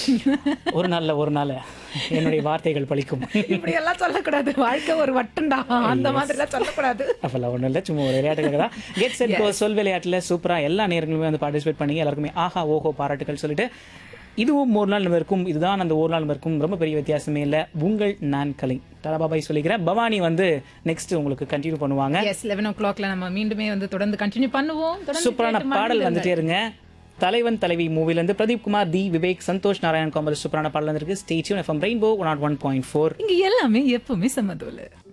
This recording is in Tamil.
ஒரு நாள்ல ஒரு நாள் என்னுடைய வார்த்தைகள் பலிக்கும் இப்படி எல்லாம் சொல்லக்கூடாது வாழ்க்கை ஒரு வட்டம்டா அந்த மாதிரி எல்லாம் சொல்லக்கூடாது அப்பெல்லாம் ஒன்றும் இல்லை சும்மா ஒரு விளையாட்டுக்காக தான் கெட் செட் கோ சொல் விளையாட்டில் சூப்பராக எல்லா நேரங்களுமே வந்து பார்ட்டிசிபேட் பண்ணி எல்லாருக்குமே ஆஹா ஓஹோ பாராட்டுகள் சொல்லிட்டு இதுவும் ஒரு நாள் நம்ம இருக்கும் இதுதான் அந்த ஒரு நாள் நம்ம இருக்கும் ரொம்ப பெரிய வித்தியாசமே இல்லை உங்கள் நான் கலை தலபாபாய் சொல்லிக்கிறேன் பவானி வந்து நெக்ஸ்ட் உங்களுக்கு கண்டினியூ பண்ணுவாங்க எஸ் லெவன் ஓ கிளாக்ல நம்ம மீண்டுமே வந்து தொடர்ந்து கண்டினியூ பண்ணுவோம் தொடர்ந்து சூப்பரான கேட்டு பாடல் மகிழுங்க. வந்துட்டே இருங்க தலைவன் தலைவி மூவிலேருந்து பிரதீப் குமார் தி விவேக் சந்தோஷ் நாராயண் காமல் சூப்பரான பாடல் வந்திருக்கு stay tuned FM Rainbow one nought one point four இங்க எல்லாமே எப்பவுமே சமதோல